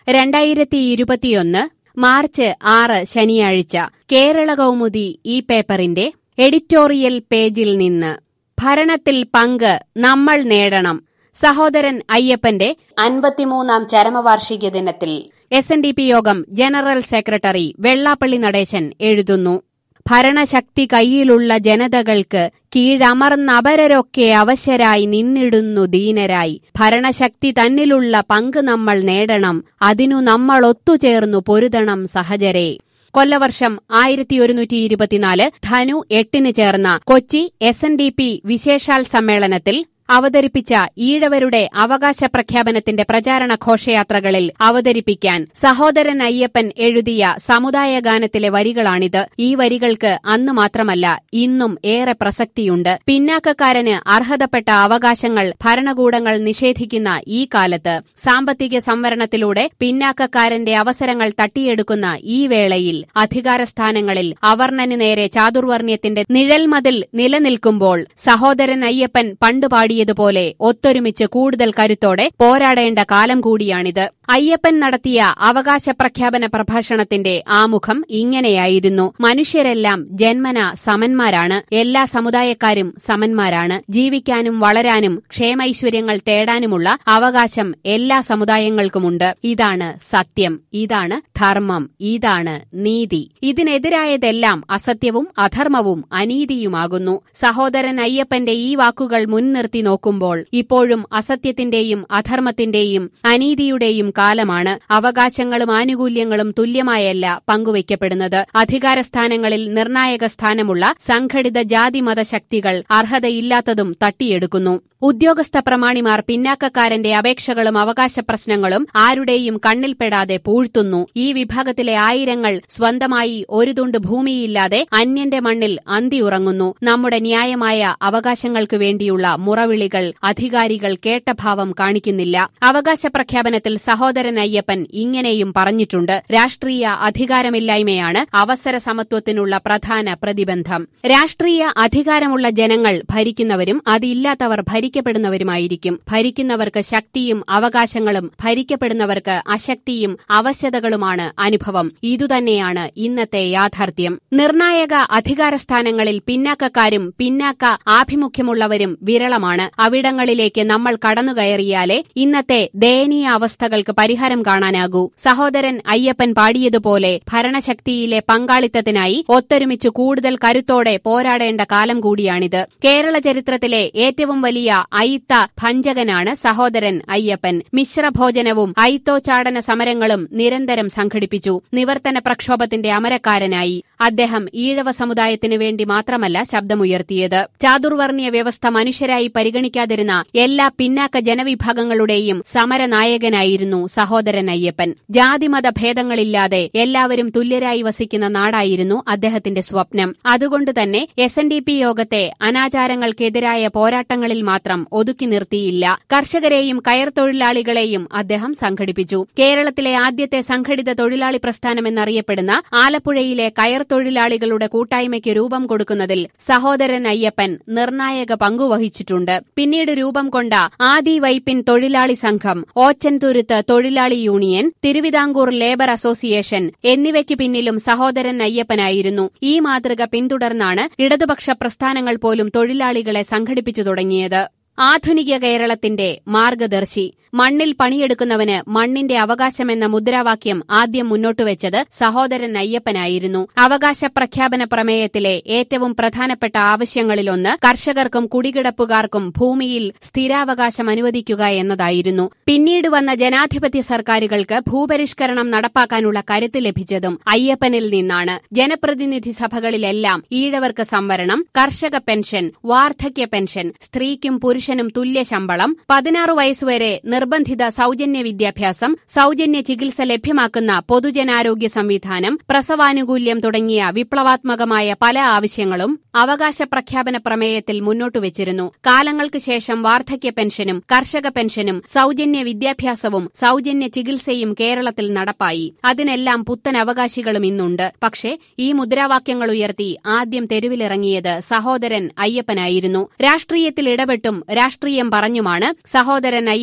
രണ്ടായിരത്തി ഇരുപത്തിയൊന്ന് മാർച്ച് ആറ് ശനിയാഴ്ച കേരള കൗമുദി ഈ പേപ്പറിന്റെ എഡിറ്റോറിയൽ പേജിൽ നിന്ന് ഭരണത്തിൽ പങ്ക് നമ്മൾ നേടണം സഹോദരൻ അയ്യപ്പന്റെ അൻപത്തിമൂന്നാം ചരമവാർഷിക ദിനത്തിൽ S N D P Yogam general secretary Vellappally Natesan എഴുതുന്നു ഭരണശക്തി കയ്യിലുള്ള ജനതകൾക്ക് കീഴമർന്നപരരൊക്കെ അവശരായി നിന്നിടുന്നു ദീനരായി ഭരണശക്തി തന്നിലുള്ള പങ്ക് നമ്മൾ നേടണം അതിനു നമ്മൾ ഒത്തുചേർന്നു പൊരുതണം സഹജരെ കൊല്ലവർഷം ആയിരത്തി ഒരുന്നൂറ്റി ഇരുപത്തിനാല് ധനു എട്ടിന് ചേർന്ന Kochi S N D P വിശേഷാൽ സമ്മേളനത്തിൽ അവതരിപ്പിച്ച ഈഴവരുടെ അവകാശ പ്രഖ്യാപനത്തിന്റെ പ്രചാരണ ഘോഷയാത്രകളിൽ അവതരിപ്പിക്കാൻ സഹോദരൻ അയ്യപ്പൻ എഴുതിയ സമുദായ ഗാനത്തിലെ വരികളാണിത് ഈ വരികൾക്ക് അന്ന് മാത്രമല്ല ഇന്നും ഏറെ പ്രസക്തിയുണ്ട് പിന്നാക്കക്കാരന് അർഹതപ്പെട്ട അവകാശങ്ങൾ ഭരണകൂടങ്ങൾ നിഷേധിക്കുന്ന ഈ കാലത്ത് സാമ്പത്തിക സംവരണത്തിലൂടെ പിന്നാക്കക്കാരന്റെ അവസരങ്ങൾ തട്ടിയെടുക്കുന്ന ഈ വേളയിൽ അധികാരസ്ഥാനങ്ങളിൽ അവർണന് നേരെ ചാതുർവർണ്ണ്യത്തിന്റെ നിഴൽമതിൽ നിലനിൽക്കുമ്പോൾ സഹോദരൻ അയ്യപ്പൻ പണ്ടുപാടിയതുപോലെ ഒത്തൊരുമിച്ച് കൂടുതൽ കരുത്തോടെ പോരാടേണ്ട കാലം കൂടിയാണിത് അയ്യപ്പൻ നടത്തിയ അവകാശ പ്രഖ്യാപന പ്രഭാഷണത്തിന്റെ ആമുഖം ഇങ്ങനെയായിരുന്നു മനുഷ്യരെല്ലാം ജന്മന സമന്മാരാണ് എല്ലാ സമുദായക്കാരും സമന്മാരാണ് ജീവിക്കാനും വളരാനും ക്ഷേമൈശ്വര്യങ്ങൾ തേടാനുമുള്ള അവകാശം എല്ലാ സമുദായങ്ങൾക്കുമുണ്ട് ഇതാണ് സത്യം ഇതാണ് ധർമ്മം ഇതാണ് നീതി ഇതിനെതിരായതെല്ലാം അസത്യവും അധർമ്മവും അനീതിയുമാകുന്നു സഹോദരൻ അയ്യപ്പന്റെ ഈ വാക്കുകൾ മുൻനിർത്തി നോക്കുമ്പോൾ ഇപ്പോഴും അസത്യത്തിന്റെയും അധർമ്മത്തിന്റെയും അനീതിയുടെയും കാലമാണ് അവകാശങ്ങളും ആനുകൂല്യങ്ങളും തുല്യമായല്ല പങ്കുവയ്ക്കപ്പെടുന്നത് അധികാരസ്ഥാനങ്ങളിൽ നിർണായക സ്ഥാനമുള്ള സംഘടിത ജാതിമത ശക്തികൾ അർഹതയില്ലാത്തതും തട്ടിയെടുക്കുന്നു ഉദ്യോഗസ്ഥ പ്രമാണിമാർ പിന്നാക്കക്കാരന്റെ അപേക്ഷകളും അവകാശ പ്രശ്നങ്ങളും ആരുടെയും കണ്ണിൽപ്പെടാതെ പൂഴ്ത്തുന്നു ഈ വിഭാഗത്തിലെ ആയിരങ്ങൾ സ്വന്തമായി ഒരു തുണ്ട് ഭൂമിയില്ലാതെ അന്യന്റെ മണ്ണിൽ അന്തിയുറങ്ങുന്നു നമ്മുടെ ന്യായമായ അവകാശങ്ങൾക്കു വേണ്ടിയുള്ള മുറവിളികൾ അധികാരികൾ കേട്ട ഭാവം കാണിക്കുന്നില്ല അവകാശ പ്രഖ്യാപനത്തിൽ സഹോദരൻ അയ്യപ്പൻ ഇങ്ങനെയും പറഞ്ഞിട്ടുണ്ട് രാഷ്ട്രീയ അധികാരമില്ലായ്മയാണ് അവസര സമത്വത്തിനുള്ള പ്രധാന പ്രതിബന്ധം രാഷ്ട്രീയ അധികാരമുള്ള ജനങ്ങൾ ഭരിക്കുന്നവരും അതില്ലാത്തവർ ഭരിക്കപ്പെടുന്നവരുമായിരിക്കും ഭരിക്കുന്നവർക്ക് ശക്തിയും അവകാശങ്ങളും ഭരിക്കപ്പെടുന്നവർക്ക് അശക്തിയും അവശതകളുമാണ് അനുഭവം ഇതുതന്നെയാണ് ഇന്നത്തെ യാഥാർത്ഥ്യം നിർണായക അധികാരസ്ഥാനങ്ങളിൽ പിന്നാക്കക്കാരും പിന്നാക്ക ആഭിമുഖ്യമുള്ളവരും വിരളമാണ് അവിടങ്ങളിലേക്ക് നമ്മൾ കടന്നുകയറിയാലേ ഇന്നത്തെ ദയനീയ അവസ്ഥകൾക്ക് പരിഹാരം കാണാനാകൂ സഹോദരൻ അയ്യപ്പൻ പാടിയതുപോലെ ഭരണശക്തിയിലെ പങ്കാളിത്തത്തിനായി ഒത്തൊരുമിച്ച് കൂടുതൽ കരുത്തോടെ പോരാടേണ്ട കാലം കൂടിയാണിത് കേരള ചരിത്രത്തിലെ ഏറ്റവും വലിയ അയിത്ത ഭഞ്ചകനാണ് സഹോദരൻ അയ്യപ്പൻ മിശ്രഭോജനവും അയിത്തോച്ചാടന സമരങ്ങളും നിരന്തരം സംഘടിപ്പിച്ചു നിവർത്തന പ്രക്ഷോഭത്തിന്റെ അമരക്കാരനായി അദ്ദേഹം ഈഴവ സമുദായത്തിനു വേണ്ടി മാത്രമല്ല ശബ്ദമുയർത്തിയത് ചാതുർവർണ്ണയ വ്യവസ്ഥ മനുഷ്യരായി പരിഗണിക്കാതിരുന്ന എല്ലാ പിന്നാക്ക ജനവിഭാഗങ്ങളുടെയും സമരനായകനായിരുന്നു സഹോദരൻ അയ്യപ്പൻ ജാതിമത ഭേദങ്ങളില്ലാതെ എല്ലാവരും തുല്യരായി വസിക്കുന്ന നാടായിരുന്നു അദ്ദേഹത്തിന്റെ സ്വപ്നം അതുകൊണ്ട് തന്നെ എസ് എൻ ഡി പി യോഗത്തെ അനാചാരങ്ങൾക്കെതിരായ പോരാട്ടങ്ങളിൽ മാത്രം ഒതുക്കി നിർത്തിയില്ല കർഷകരെയും കയർ തൊഴിലാളികളെയും അദ്ദേഹം സംഘടിപ്പിച്ചു കേരളത്തിലെ ആദ്യത്തെ സംഘടിത തൊഴിലാളി പ്രസ്ഥാനമെന്നറിയപ്പെടുന്ന ആലപ്പുഴയിലെ കയർ തൊഴിലാളികളുടെ കൂട്ടായ്മയ്ക്ക് രൂപം കൊടുക്കുന്നതിൽ സഹോദരൻ അയ്യപ്പൻ നിർണായക പങ്കുവഹിച്ചിട്ടുണ്ട് പിന്നീട് രൂപം കൊണ്ട ആദി വൈപ്പിൻ തൊഴിലാളി സംഘം ഓച്ചൻതുരുത്ത് തൊഴിലാളി യൂണിയൻ തിരുവിതാംകൂർ ലേബർ അസോസിയേഷൻ എന്നിവയ്ക്ക് പിന്നിലും സഹോദരൻ അയ്യപ്പനായിരുന്നു ഈ മാതൃക പിന്തുടർന്നാണ് ഇടതുപക്ഷ പ്രസ്ഥാനങ്ങൾ പോലും തൊഴിലാളികളെ സംഘടിപ്പിച്ചു തുടങ്ങിയത് ആധുനിക കേരളത്തിന്റെ മാർഗദർശി മണ്ണിൽ പണിയെടുക്കുന്നവന് മണ്ണിന്റെ അവകാശമെന്ന മുദ്രാവാക്യം ആദ്യം മുന്നോട്ടുവച്ചത് സഹോദരൻ അയ്യപ്പനായിരുന്നു അവകാശ പ്രഖ്യാപന പ്രമേയത്തിലെ ഏറ്റവും പ്രധാനപ്പെട്ട ആവശ്യങ്ങളിലൊന്ന് കർഷകർക്കും കുടികിടപ്പുകാർക്കും ഭൂമിയിൽ സ്ഥിരാവകാശം അനുവദിക്കുക എന്നതായിരുന്നു പിന്നീട് വന്ന ജനാധിപത്യ സർക്കാരുകൾക്ക് ഭൂപരിഷ്കരണം നടപ്പാക്കാനുള്ള കരുത്ത് ലഭിച്ചതും അയ്യപ്പനിൽ നിന്നാണ് ജനപ്രതിനിധി സഭകളിലെല്ലാം ഈഴവർക്ക് സംവരണം കർഷക പെൻഷൻ വാർദ്ധക്യ പെൻഷൻ സ്ത്രീക്കും പുരുഷനും തുല്യ ശമ്പളം പതിനാറ് വയസ്സുവരെ നിർബന്ധിത സൌജന്യ വിദ്യാഭ്യാസം സൌജന്യ ചികിത്സ ലഭ്യമാക്കുന്ന പൊതുജനാരോഗ്യ സംവിധാനം പ്രസവാനുകൂല്യം തുടങ്ങിയ വിപ്ലവാത്മകമായ പല ആവശ്യങ്ങളും അവകാശ പ്രഖ്യാപന പ്രമേയത്തിൽ മുന്നോട്ടുവച്ചിരുന്നു കാലങ്ങൾക്ക് ശേഷം വാർദ്ധക്യ പെൻഷനും കർഷക പെൻഷനും സൌജന്യ വിദ്യാഭ്യാസവും സൌജന്യ ചികിത്സയും കേരളത്തിൽ നടപ്പായി അതിനെല്ലാം പുത്തൻ അവകാശികളും ഇന്നുണ്ട് പക്ഷേ ഈ മുദ്രാവാക്യങ്ങൾ ഉയർത്തി ആദ്യം തെരുവിലിറങ്ങിയത് സഹോദരൻ അയ്യപ്പനായിരുന്നു രാഷ്ട്രീയത്തിൽ ഇടപെട്ടും രാഷ്ട്രീയം പറഞ്ഞുമാണ് സഹോദരൻ അയ്യപ്പൻ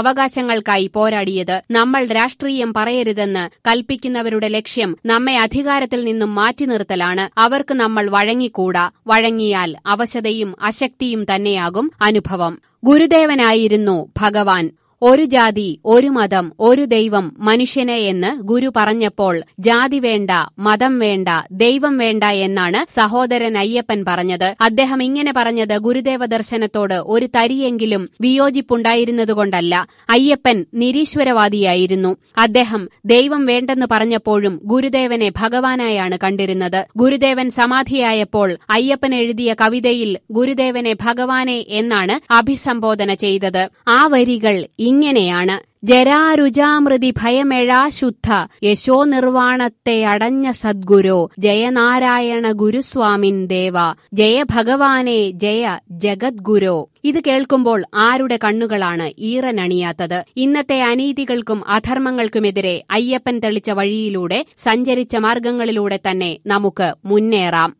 അവകാശങ്ങൾക്കായി പോരാടിയത് നമ്മൾ രാഷ്ട്രീയം പറയരുതെന്ന് കൽപ്പിക്കുന്നവരുടെ ലക്ഷ്യം നമ്മെ അധികാരത്തിൽ നിന്നും മാറ്റി നിർത്തലാണ് അവർക്ക് നമ്മൾ വഴങ്ങിക്കൂടാ വഴങ്ങിയാൽ അവശതയും അശക്തിയും തന്നെയാകും അനുഭവം ഗുരുദേവനായിരുന്നു ഭഗവാൻ ഒരു ജാതി ഒരു മതം ഒരു ദൈവം മനുഷ്യനെ എന്ന് ഗുരു പറഞ്ഞപ്പോൾ ജാതി വേണ്ട മതം വേണ്ട ദൈവം വേണ്ട എന്നാണ് സഹോദരൻ അയ്യപ്പൻ പറഞ്ഞത് അദ്ദേഹം ഇങ്ങനെ പറഞ്ഞത് ഗുരുദേവ ദർശനത്തോട് ഒരു തരിയെങ്കിലും വിയോജിപ്പുണ്ടായിരുന്നതുകൊണ്ടല്ല അയ്യപ്പൻ നിരീശ്വരവാദിയായിരുന്നു അദ്ദേഹം ദൈവം വേണ്ടെന്ന് പറഞ്ഞപ്പോഴും ഗുരുദേവനെ ഭഗവാനായാണ് കണ്ടിരുന്നത് ഗുരുദേവൻ സമാധിയായപ്പോൾ അയ്യപ്പൻ എഴുതിയ കവിതയിൽ ഗുരുദേവനെ ഭഗവാനെ എന്നാണ് അഭിസംബോധന ചെയ്തത് ആ വരികൾ ഇങ്ങനെയാണ് ജരാരുജാമൃതി ഭയമെഴാശുദ്ധ യശോ നിർവാണത്തെ അടഞ്ഞ സദ്ഗുരോ ജയനാരായണ ഗുരുസ്വാമിൻ ദേവ ജയ ഭഗവാനെ ജയ ജഗദ്ഗുരോ ഇത് കേൾക്കുമ്പോൾ ആരുടെ കണ്ണുകളാണ് ഈറനണിയാത്തത് ഇന്നത്തെ അനീതികൾക്കും അധർമ്മങ്ങൾക്കുമെതിരെ അയ്യപ്പൻ തെളിച്ച വഴിയിലൂടെ സഞ്ചരിച്ച മാർഗങ്ങളിലൂടെ തന്നെ നമുക്ക് മുന്നേറാം